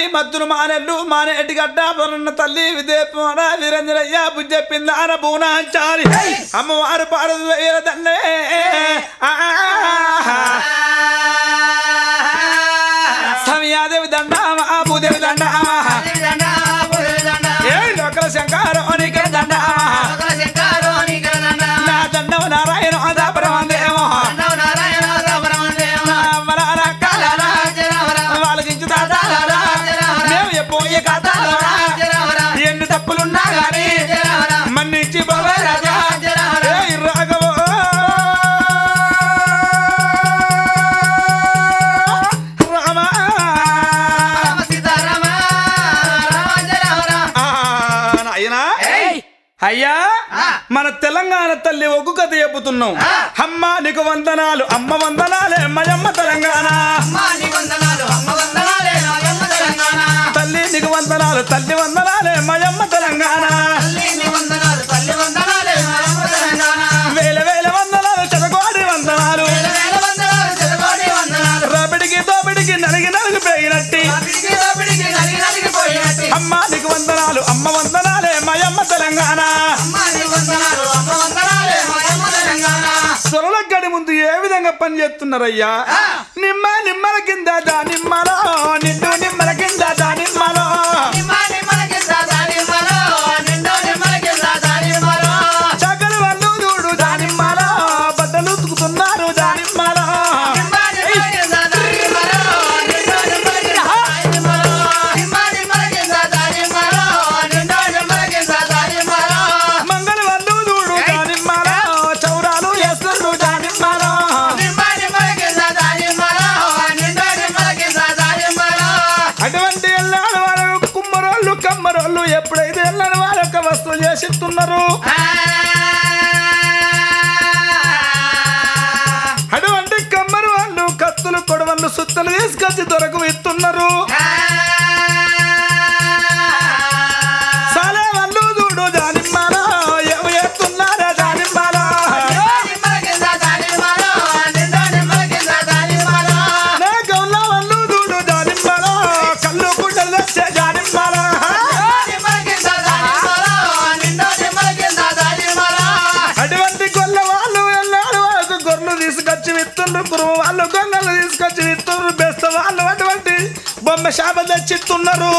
మద్దులు మానెల్లు మానేటి గడ్డ పొరన్న తల్లి విదేపన వీరంజనయ్య బుజ్జెప్పింది ఆన బూనాచారి అమ్మవారు పారదు వేల దండే సమయాదేవి దండ మా భూదేవి దండ ఏ లోకల శంకారోనికే దండ నా దండం నారాయణ ఆదాపరమందేమో వాళ్ళకించు దాదారా మేము ఎప్పుడు కథారా ఎన్ని తప్పులున్నా గానీ మన్నించి బాబా రాజా ఏయ్ రాఘవ రామా ఆ, నాయనా అయ్యా మన తెలంగాణ తల్లి ఒగ్గు కథ చెబుతున్నాం అమ్మ నీకు వందనాలు అమ్మ వందనాలే మయమ్మ తెలంగాణ తల్లి నీకు వందనాలు తల్లి వందనాలే మయమ్మ తెలంగాణ వేల వేల వందనాలు చదకోడి వందనాలు రబడికి దోబడికి నలిగి నలిగి పెరిగినట్టి అమ్మ నీకు వందనాలు అమ్మ వందనాలే మయమ్మ తెలంగాణ సొరల గడి ముందు ఏ విధంగా పని చేస్తున్నారయ్యా నిమ్మ నిమ్మల కింద దానిమ్మలో నిండు నిమ్మల కింద దానిమ్మలో చక్కని వాళ్ళు చూడు దానిమ్మలో బట్టలు ఉతుకుతున్నారు దానిమ్మలో మంగళ వాళ్ళు చూడు దానిమ్మలో చౌరాలు వేస్తున్నారు దానిమ్మలో అటువంటి వెళ్ళాడు వాళ్ళు కుమ్మరోళ్ళు కమ్మరోళ్ళు ఎప్పుడైతే వెళ్ళాడు వాళ్ళ యొక్క వస్తువులు చేసిస్తున్నారు అటువంటి కమ్మరు వాళ్ళు కత్తులు కొడవళ్ళు సుత్తలు తీసుకొచ్చి దొరకు ఇస్తున్నారు సాలే వాళ్ళు చూడు దానిమ్మలో ఏమి చేస్తున్నారా దానిమ్మలో నా గౌల వాళ్ళు చూడు దానిమ్మలో కళ్ళు గుడ్డలు తెచ్చే దానిమ్మలో అటువంటి గొల్ల వాళ్ళు వెళ్ళాడు వాళ్ళకు గొర్రెలు తీసుకొచ్చి విత్తుండ్రు కురువు వాళ్ళు గొంగలు తీసుకొచ్చి విత్తుండ్రు బెస్త వాళ్ళు అటువంటి బొమ్మ శాప తెచ్చిస్తున్నారు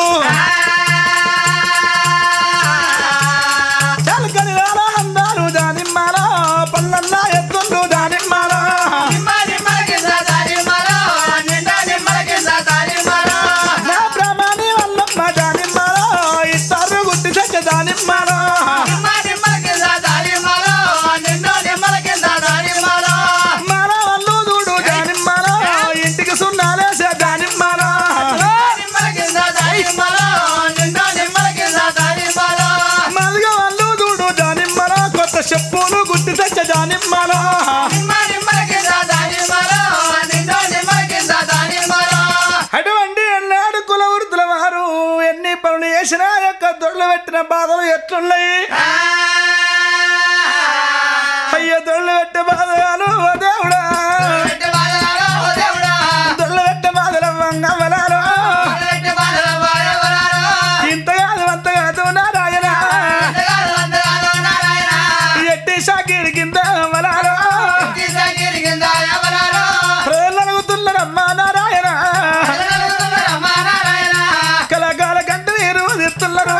చలకని వాళ్ళ అందాలు దానిమ్మలో పల్లల్లా ఎత్తుండ్రు దానిమ్మలో నా బ్రహ్మని వల్లమ్మ దానిమ్మలో ఇస్తారు గుట్టి తెచ్చే దానిమ్మలో మన వాళ్ళు చూడు దానిమ్మలో ఇంటికి సున్నాలేసే దానిమ్మలో మల్గ వాళ్ళు చూడు దానిమ్మలో కొత్త చెప్పులు గుట్టి తెచ్చే దానిమ్మలో అటువంటి ఎన్నాడు కుల వృద్ధుల వారు ఎన్ని పనులు చేసినా యొక్క దొడ్లు పెట్టిన బాధలు ఎట్లున్నాయి అయ్యో దొడ్లు పెట్టే బాధలు ఓ దేవుడా దొడ్లు పెట్టే బాధల వంగమలాలు ఇంత కాదు అంత కాదు నారాయణ ఎట్టి షాకిడి కింద వలాలు ప్రజలనుగుతున్నారమ్మా నారాయణ కలకాల గంట నీరు ఎత్తున్నారు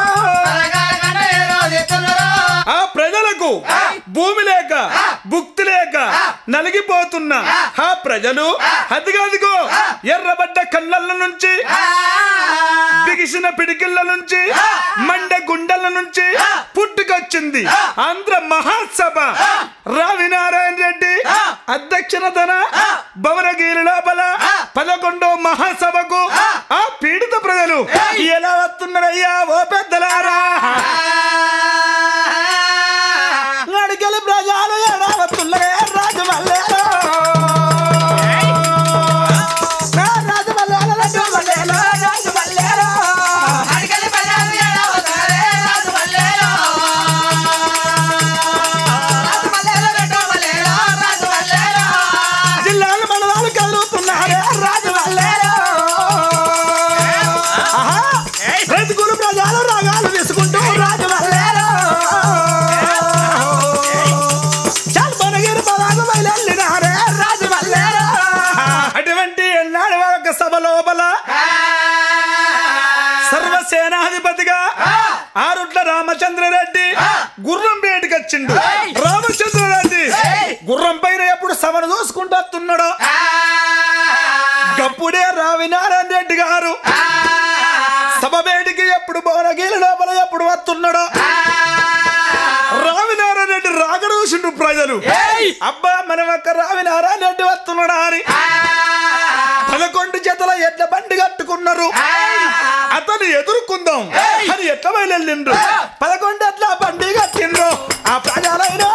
ఆ ప్రజలకు భూమి లేక భుక్తి లేక నలిగిపోతున్న ఆ ప్రజలు అదిగదిగో ఎర్రబడ్డ కళ్ళల నుంచి బిగిసిన పిడికిళ్ళ నుంచి మండే గుండెల నుంచి పుట్టుకొచ్చింది ఆంధ్ర మహాసభ రావి నారాయణ రెడ్డి అధ్యక్షతన భవనగిరి లోపల పదకొండో మహాసభకు ఆ పీడిత ప్రజలు ఎలా వస్తున్నారయ్యా ఓ పెద్దలారా నడికలు ప్రజలు ఎలా వస్తున్నారే రాజు మల్లేలో నా రాజు మల్లేలో రాజు మల్లేలో రాజు మల్లేలో జిల్లాలు మండలాలు కదులుతున్నారే రాజు మల్లేలో ఆహా రైతుకులు ప్రజలు రాగాలు తీసుకుంటూ రాజు వల్లేరో. చాలు మనగిరి పదాలు బయలుదేరినారే రాజు వల్లేరో. అటువంటి ఎన్నాడు ఒక సభ లోపల సర్వసేనాధిపతిగా ఆరుట్ల రామచంద్రరెడ్డి గుర్రం బయటకు వచ్చిండు రామచంద్రరెడ్డి గుర్రం పైన ఎప్పుడు సభను చూసుకుంటూ వస్తున్నాడు గప్పుడే రావినారాయణ రెడ్డి గారు సభ బయటికి ఎప్పుడు భువనగిరి లోపల ఎప్పుడు వస్తున్నాడో రావినారాయణ రెడ్డి రాకడ చూసిండు ప్రజలు అబ్బా మనం ఒక్క రావినారాయణ రెడ్డి వస్తున్నాడా అని పదకొండు జతల ఎడ్ల బండి కట్టుకున్నారు అతను ఎదుర్కొందాం అని ఎట్ల బయలుదేరిండ్రు పదకొండు ఎట్ల బండి కట్టిండ్రు ఆ ప్రజలైనా